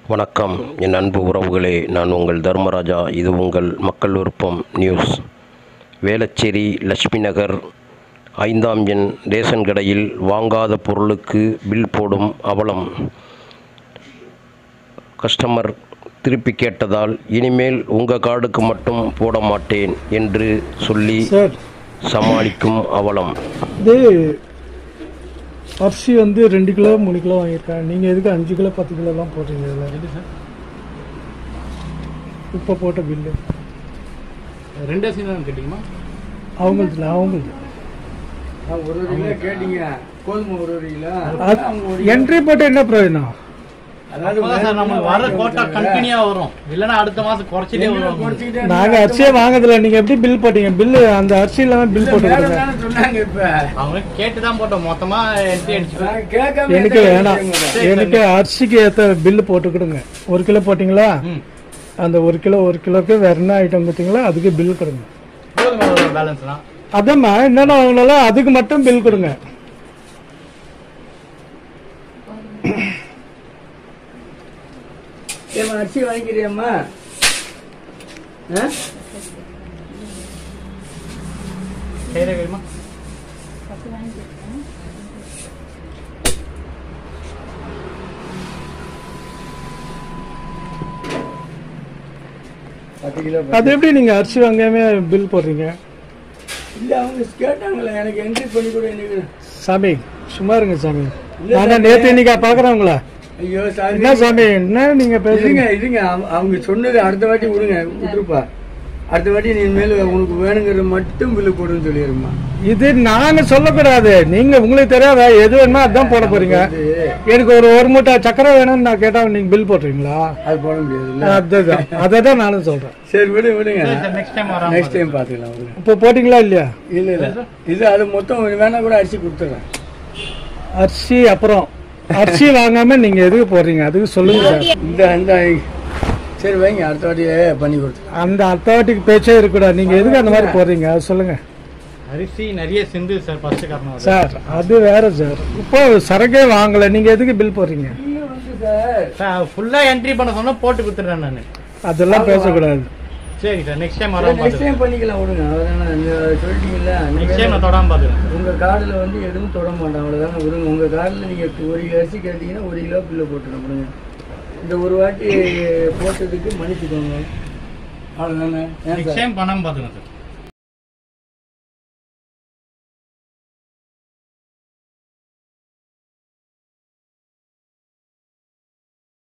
வணக்கம் என் அன்பு உறவுகளே நான் உங்கள் தர்மராஜா இது உங்கள் மக்கள் விருப்பம் நியூஸ் வேளச்சேரி லட்சுமி நகர் ஐந்தாம் எண் ரேஷன் கடையில் வாங்காத பொருளுக்கு பில் போடும் அவலம் கஸ்டமர் திருப்பி கேட்டதால் இனிமேல் உங்கள் கார்டுக்கு மட்டும் போட மாட்டேன் என்று சொல்லி சார் சமாளிக்கும் அவலம் இது அரிசி வந்து ரெண்டு கிலோ மூணு கிலோ வாங்கியிருக்கேன் நீங்கள் எதுக்கு அஞ்சு கிலோ பத்து கிலோலாம் போடுறீங்க இதில் சார் இப்போ போட்ட பில்லு ரெண்டு அரிசி தான் கேட்டீங்கம்மா அவங்களுக்கு இல்லை அவங்களுக்கு ஒரு ஒரு கிலோ கேட்டீங்க கோதுமை ஒரு ஒரு கிலோ என்ட்ரி போட்டு என்ன பிரயோஜனம் அதாவது அப்பதான் சார் நமக்கு வர கோட்டா கண்டினியூவா வரும் இல்லைன்னா அடுத்த மாசம் குறைச்சிட்டே வருவாங்க குறைச்சிக்கிட்டே நாங்கள் அரிசியே வாங்குறதில்ல நீங்கள் எப்படி பில் போட்டீங்க பில்லு அந்த அரிசி இல்லாமல் பில் போட்டு மேல கொடுங்க தானே சொன்னாங்க இப்ப அவங்க கேட்டு தான் போட்டோம் மொத்தமா என்ட்ரி அடிச்சு நான் கேட்காம எனக்கு எத்தனை வேணாம் கேட்டீங்க? எனக்கு அரிசிக்கு ஏற்ற பில்லு போட்டு கொடுங்க ஒரு கிலோ போட்டிங்களா ம். அந்த ஒரு கிலோ ஒரு கிலோக்கு வேற என்ன ஐட்டம் கொடுத்தீங்களா அதுக்கு பில் கொடுங்க கோதுமை பேலன்ஸ்லாம் அதாம்மா என்னென்ன வாங்கினாலும் அதுக்கு மட்டும் பில் கொடுங்க ஏம்மா அரிசி வாங்கிக்கிறியம்மா ஆ? சரி வேணுமா பத்து கிலோ அது எப்படி நீங்க அரிசி வாங்காம பில் போடுறீங்க இல்ல அவங்க கேட்டாங்களே எனக்கு என்ட்ரி பண்ணி கூட எனக்கு சாமி சும்மா இருங்க சாமி நான் நேத்து இன்னைக்கு பாக்குறேன் உங்கள ஐயோ சாமி என்ன சாமி என்ன நீங்க இருங்க பேசுறீங்க இருங்க அவங்க- அவங்க சொன்னது அடுத்த வாட்டி விடுங்க விட்டுருப்பா அடுத்த வாட்டி நீ மேல உனக்கு வேணுங்கிறது மட்டும் பில்லு போடுன்னு சொல்லிடுமா இது நாங்க சொல்லக்கூடாது நீங்க உங்களுக்கு தெரியாதா எது வேணுமோ அதான் போட போறீங்க எனக்கு ஒரு ஒரு மூட்டை சக்கரை வேணும்னு நான் கேட்டா நீங்க பில் போடுறீங்களா அது போட முடியாது இல்ல அதுதான் அதை தான் நானும் சொல்றேன் சரி விடு விடுங்க நெக்ஸ்ட் டைம் வராம நெக்ஸ்ட் டைம் பாத்துக்கலாம் விடுங்க இப்போ போட்டீங்களா இல்லையா இல்ல இல்ல இது அது மொத்தம் வேணா கூட அரிசி கொடுத்துறேன் அரிசி அப்புறம் அரிசி வாங்காம நீங்க எதுக்கு போடுறீங்க அதுக்கு சொல்லுங்க சார் இந்த இந்த சரி வைங்க அடுத்த வாட்டி பண்ணி கொடுத்துறேன் அந்த அத்தாட்டிக்கு பேச்சே இருக்கக்கூடாது நீங்க எதுக்கு அந்த மாதிரி போடுறீங்க அது சொல்லுங்க அரிசி நிறைய சிந்து சார் ஃபர்ஸ்ட் காரணம் அது. சார் அது வேற சார் இப்போ சரக்கே வாங்கல நீங்க எதுக்கு பில் போடுறீங்க வந்து சார் சார் ஃபுல்லா என்ட்ரி பண்ண சொன்னா போட்டு கொடுத்துறேன் நான் அதெல்லாம் பேசக்கூடாது சரி சார் நெக்ஸ்ட் டைம் வராம நெக்ஸ்ட் பாத்துக்கிறேன் டைம் பண்ணிக்கலாம் விடுங்க அவ்வளவுதானே நீங்க சொல்லிட்டீங்கல்ல நெக்ஸ்ட் டைம் நீங்க நான் தொடாம பாத்துக்கிறேன் உங்க கார்டுல வந்து எதுவும் தொட மாட்டேன் அவ்வளவுதானே விடுங்க உங்க கார்டுல நீங்க ஒரு கிலோ அரிசி கேட்டீங்கன்னா ஒரு கிலோ பில்லு போட்டுருங்க விடுங்க இந்த ஒரு வாட்டி போட்டதுக்கு மன்னிச்சுக்கோங்க அவ்வளவுதானே ஏன் நெக்ஸ்ட் சார் டைம் பண்ணாம பாத்துக்கிறேன் சார்